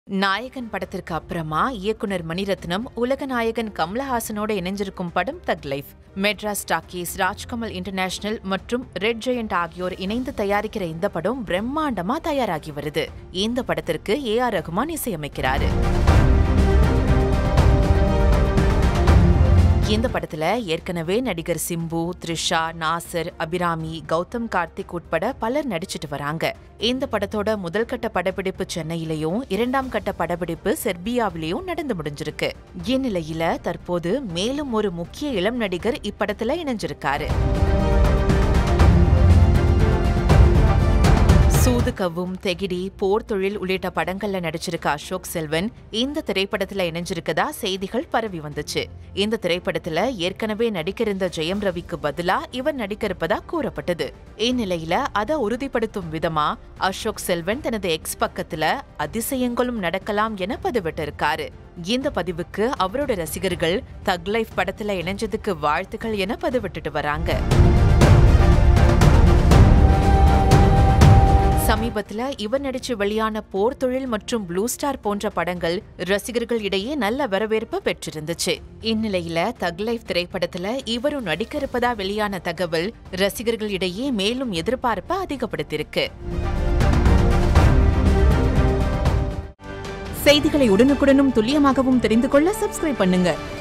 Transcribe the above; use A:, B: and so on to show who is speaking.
A: நாயகன் படத்திற்கு அப்புறமா இயக்குனர் மணிரத்னம் உலக நாயகன் கமலஹாசனோட இணைஞ்சிருக்கும் படம் Thug Life Madras Talkies Rajkamal International மற்றும் ரெட் ஜெயண்ட் ஆகியோர் இணைந்து தயாரிக்கிற இந்த படம் பிரம்மாண்டமா தயாராகி வருது இந்த படத்திற்கு ஏ ஆர் ரகுமான் இசையமைக்கிறாரு இந்த படத்துல ஏற்கனவே நடிகர் சிம்பு த்ரிஷா நாசர் அபிராமி கௌதம் கார்த்திக் உட்பட பலர் நடிச்சிட்டு வராங்க இந்த படத்தோட முதல் கட்ட படப்பிடிப்பு சென்னையிலையும் இரண்டாம் கட்ட படப்பிடிப்பு செர்பியாவிலையும் நடந்து முடிஞ்சிருக்கு இந்நிலையில தற்போது மேலும் ஒரு முக்கிய இளம் நடிகர் இப்படத்துல இணைஞ்சிருக்காரு சூது கவ்வும் தெகிடி போர் தொழில் உள்ளிட்ட படங்கள்ல நடிச்சிருக்க அசோக் செல்வன் இந்த திரைப்படத்துல இணைஞ்சிருக்கதா செய்திகள் பரவி வந்துச்சு இந்த திரைப்படத்துல ஏற்கனவே நடிக்கிருந்த ஜெயம் ரவிக்கு பதிலா இவர் நடிக்க இருப்பதா கூறப்பட்டது இந்நிலையில அதை உறுதிப்படுத்தும் விதமா அசோக் செல்வன் தனது எக்ஸ் பக்கத்துல அதிசயங்களும் நடக்கலாம் என பதிவிட்டிருக்காரு இந்த பதிவுக்கு அவரோட ரசிகர்கள் தக் லைஃப் படத்துல இணைஞ்சதுக்கு வாழ்த்துக்கள் என பதிவிட்டுட்டு வராங்க சமீபத்துல இவர் நடிச்சு வெளியான போர் தொழில் மற்றும் ப்ளூ ஸ்டார் போன்ற படங்கள் ரசிகர்கள் இடையே நல்ல வரவேற்பு பெற்றிருந்துச்சு இந்நிலையில தக் லைஃப் திரைப்படத்துல இவரும் நடிக்க இருப்பதா வெளியான தகவல் ரசிகர்கள் இடையே மேலும் எதிர்பார்ப்பை அதிகப்படுத்தியிருக்கு
B: செய்திகளை உடனுக்குடனும் துல்லியமாகவும் தெரிந்து கொள்ள சப்ஸ்கிரைப் பண்ணுங்க